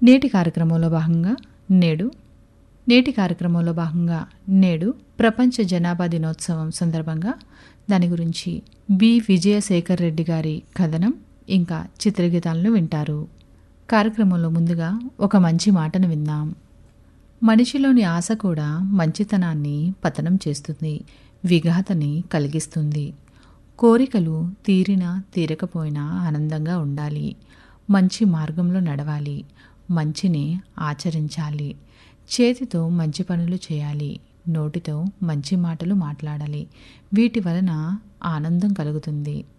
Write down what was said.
నేటి కార్యక్రమంలో భాగంగా నేడు నేటి కార్యక్రమంలో భాగంగా నేడు ప్రపంచ జనాభా దినోత్సవం సందర్భంగా దాని గురించి బి విజయశేఖర్ రెడ్డి గారి కథనం ఇంకా చిత్రగీతాలను వింటారు కార్యక్రమంలో ముందుగా ఒక మంచి మాటను విందాం మనిషిలోని ఆశ కూడా మంచితనాన్ని పతనం చేస్తుంది విఘాతని కలిగిస్తుంది కోరికలు తీరినా తీరకపోయినా ఆనందంగా ఉండాలి మంచి మార్గంలో నడవాలి మంచిని ఆచరించాలి చేతితో మంచి పనులు చేయాలి నోటితో మంచి మాటలు మాట్లాడాలి వీటి వలన ఆనందం కలుగుతుంది